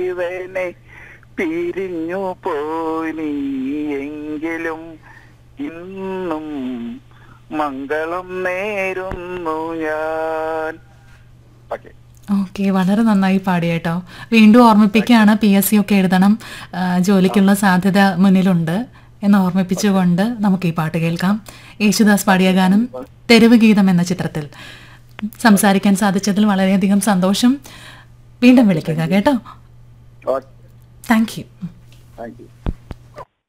ഇവനെ പിരിഞ്ഞു പോയി നീ എങ്കിലും ഇന്നും മംഗളം നേരുന്നു ഞാൻ ഓക്കെ ഓക്കെ വളരെ നന്നായി പാടി കേട്ടോ വീണ്ടും ഓർമ്മിപ്പിക്കുകയാണ് പി എസ് സി ഒക്കെ എഴുതണം ആ, ജോലിക്കുള്ള സാധ്യത മുന്നിലുണ്ട് എന്ന് ഓർമ്മിപ്പിച്ചുകൊണ്ട് നമുക്ക് ഈ പാട്ട് കേൾക്കാം യേശുദാസ് പാടിയ ഗാനം തെരുവ് ഗീതം എന്ന ചിത്രത്തിൽ സംസാരിക്കാൻ സാധിച്ചതിൽ വളരെയധികം സന്തോഷം വീണ്ടും വിളിക്കുക കേട്ടോ okay thank you thank U